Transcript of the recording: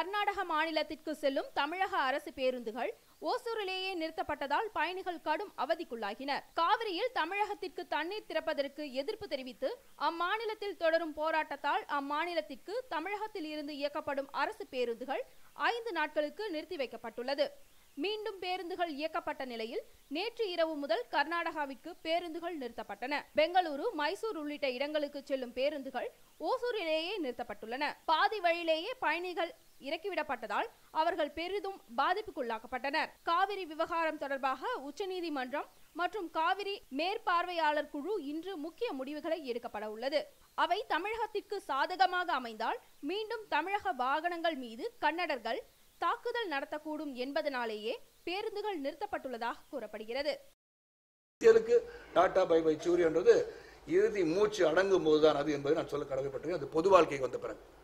கர்நாடக மாநிலத்திற்கு செல்லும் தமிழக அரசு பேருந்துகள் ஓசூரிலேயே நிறுத்தப்பட்டதால் பயணிகள் கடும் அவதிக்குள்ளாகினர் காவிரியில் தமிழகத்திற்கு தண்ணீர் திறப்பதற்கு எதிர்ப்பு தெரிவித்து அம்மாநிலத்தில் தொடரும் போராட்டத்தால் அம்மாநிலத்திற்கு தமிழகத்தில் இருந்து இயக்கப்படும் அரசு பேருந்துகள் ஐந்து நாட்களுக்கு நிறுத்தி வைக்கப்பட்டுள்ளது மீண்டும் பேருந்துகள் இயக்கப்பட்ட நிலையில் நேற்று இரவு முதல் கர்நாடகாவிற்கு பேருந்துகள் நிறுத்தப்பட்டன பெங்களூரு மைசூர் உள்ளிட்ட இடங்களுக்கு செல்லும் பேருந்துகள் ஓசூரிலேயே நிறுத்தப்பட்டுள்ளன பாதி வழியிலேயே பயணிகள் இறக்கிவிடப்பட்டதால் அவர்கள் பெரிதும் பாதிப்புக்குள்ளாக்கப்பட்டனர் காவிரி விவகாரம் தொடர்பாக உச்சநீதிமன்றம் மற்றும் காவிரி மேற்பார்வையாளர் குழு இன்று முக்கிய முடிவுகளை எடுக்கப்பட உள்ளது அவை தமிழகத்திற்கு சாதகமாக அமைந்தால் மீண்டும் தமிழக வாகனங்கள் மீது கன்னடர்கள் தாக்குதல் நடத்தக்கூடும் என்பதனாலேயே பேருந்துகள் நிறுத்தப்பட்டுள்ளதாக கூறப்படுகிறது அரசியலுக்கு டாடா பை பை சூரியன்றது இறுதி மூச்சு அடங்கும் போதுதான் அது என்பதை நான் சொல்ல கடமைப்பட்டிருக்கேன் அது பொது வாழ்க்கைக்கு வந்த பிறகு